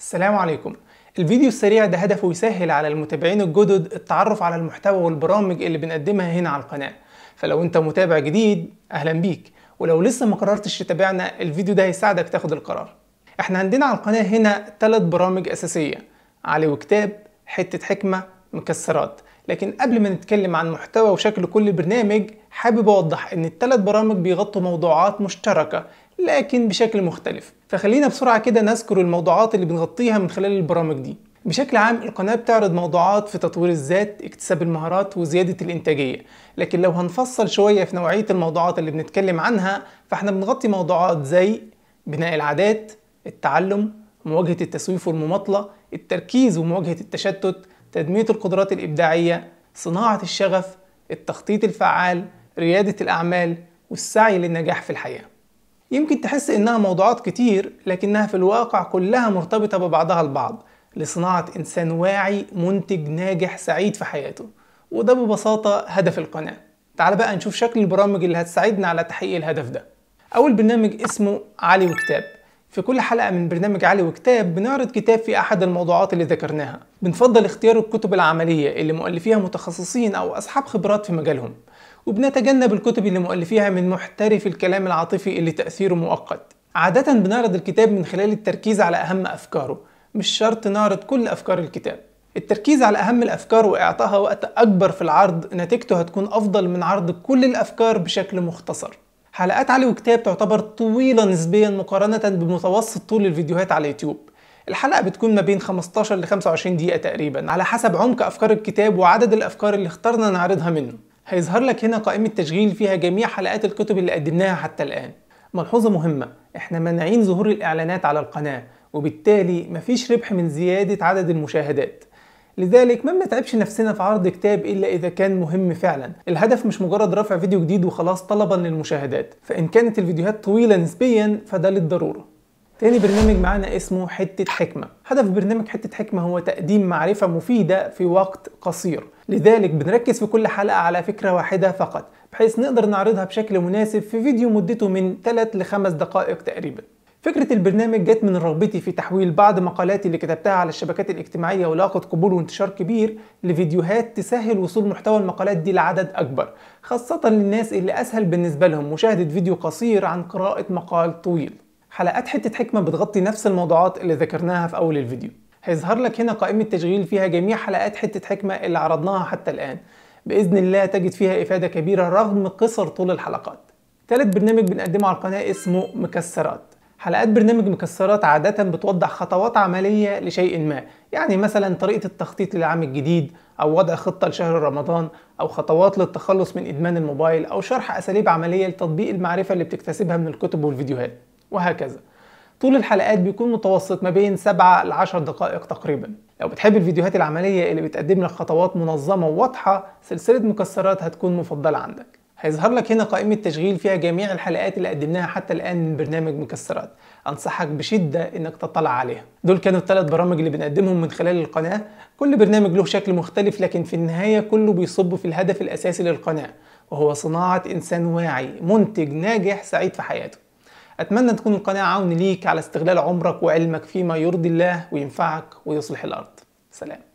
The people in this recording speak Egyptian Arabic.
السلام عليكم الفيديو السريع ده هدفه يسهل على المتابعين الجدد التعرف على المحتوى والبرامج اللي بنقدمها هنا على القناة فلو انت متابع جديد اهلا بيك ولو لسه ما قررتش تتابعنا الفيديو ده هيساعدك تاخد القرار احنا عندنا على القناة هنا ثلاث برامج اساسية علي وكتاب حتة حكمة مكسرات لكن قبل ما نتكلم عن محتوى وشكل كل برنامج حابب اوضح ان الثلاث برامج بيغطوا موضوعات مشتركة لكن بشكل مختلف فخلينا بسرعة كده نذكر الموضوعات اللي بنغطيها من خلال البرامج دي بشكل عام القناة بتعرض موضوعات في تطوير الذات اكتساب المهارات وزيادة الإنتاجية لكن لو هنفصل شوية في نوعية الموضوعات اللي بنتكلم عنها فاحنا بنغطي موضوعات زي بناء العادات التعلم مواجهة التسويف والمماطلة التركيز ومواجهة التشتت تنمية القدرات الإبداعية صناعة الشغف التخطيط الفعال ريادة الأعمال والسعي للنجاح في الحياة يمكن تحس إنها موضوعات كتير لكنها في الواقع كلها مرتبطة ببعضها البعض لصناعة إنسان واعي منتج ناجح سعيد في حياته وده ببساطة هدف القناة تعال بقى نشوف شكل البرامج اللي هتساعدنا على تحقيق الهدف ده أول برنامج اسمه علي وكتاب في كل حلقة من برنامج علي وكتاب بنعرض كتاب في أحد الموضوعات اللي ذكرناها بنفضل اختيار الكتب العملية اللي مؤلفيها متخصصين أو أصحاب خبرات في مجالهم وبنتجنب الكتب اللي مؤلفيها من محترف الكلام العاطفي اللي تأثيره مؤقت عادة بنعرض الكتاب من خلال التركيز على أهم أفكاره مش شرط نعرض كل أفكار الكتاب التركيز على أهم الأفكار وإعطائها وقت أكبر في العرض نتيجته هتكون أفضل من عرض كل الأفكار بشكل مختصر حلقات علي وكتاب تعتبر طويلة نسبيا مقارنة بمتوسط طول الفيديوهات على اليوتيوب الحلقة بتكون ما بين 15 ل 25 دقيقة تقريبا على حسب عمق أفكار الكتاب وعدد الأفكار اللي اخترنا نعرضها منه هيظهر لك هنا قائمة تشغيل فيها جميع حلقات الكتب اللي قدمناها حتى الآن ملحوظة مهمة احنا مانعين ظهور الإعلانات على القناة وبالتالي مفيش ربح من زيادة عدد المشاهدات لذلك ما بنتعبش نفسنا في عرض كتاب الا اذا كان مهم فعلا الهدف مش مجرد رفع فيديو جديد وخلاص طلبا للمشاهدات فان كانت الفيديوهات طويله نسبيا فده للضروره تاني برنامج معانا اسمه حتة حكمة هدف برنامج حتة حكمة هو تقديم معرفة مفيدة في وقت قصير لذلك بنركز في كل حلقة على فكرة واحدة فقط بحيث نقدر نعرضها بشكل مناسب في فيديو مدته من 3 ل 5 دقائق تقريبا فكرة البرنامج جت من رغبتي في تحويل بعض مقالاتي اللي كتبتها على الشبكات الاجتماعية ولاقت قبول وانتشار كبير لفيديوهات تسهل وصول محتوى المقالات دي لعدد أكبر خاصة للناس اللي أسهل بالنسبة لهم مشاهدة فيديو قصير عن قراءة مقال طويل حلقات حتة حكمة بتغطي نفس الموضوعات اللي ذكرناها في أول الفيديو هيظهر لك هنا قائمة تشغيل فيها جميع حلقات حتة حكمة اللي عرضناها حتى الآن بإذن الله تجد فيها إفادة كبيرة رغم قصر طول الحلقات ثالث برنامج بنقدمه على القناة اسمه مكسرات حلقات برنامج مكسرات عادة بتوضح خطوات عملية لشيء ما يعني مثلا طريقة التخطيط للعام الجديد أو وضع خطة لشهر رمضان أو خطوات للتخلص من إدمان الموبايل أو شرح أساليب عملية لتطبيق المعرفة اللي بتكتسبها من الكتب والفيديوهات وهكذا طول الحلقات بيكون متوسط ما بين 7 ل 10 دقائق تقريبا لو بتحب الفيديوهات العملية اللي بتقدم لك خطوات منظمة وواضحة سلسلة مكسرات هتكون مفضلة عندك هيظهر لك هنا قائمة تشغيل فيها جميع الحلقات اللي قدمناها حتى الآن من برنامج مكسرات أنصحك بشدة إنك تطلع عليها دول كانوا الثلاث برامج اللي بنقدمهم من خلال القناة كل برنامج له شكل مختلف لكن في النهاية كله بيصب في الهدف الأساسي للقناة وهو صناعة إنسان واعي منتج ناجح سعيد في حياته أتمنى تكون القناة عون ليك على استغلال عمرك وعلمك فيما يرضي الله وينفعك ويصلح الأرض سلام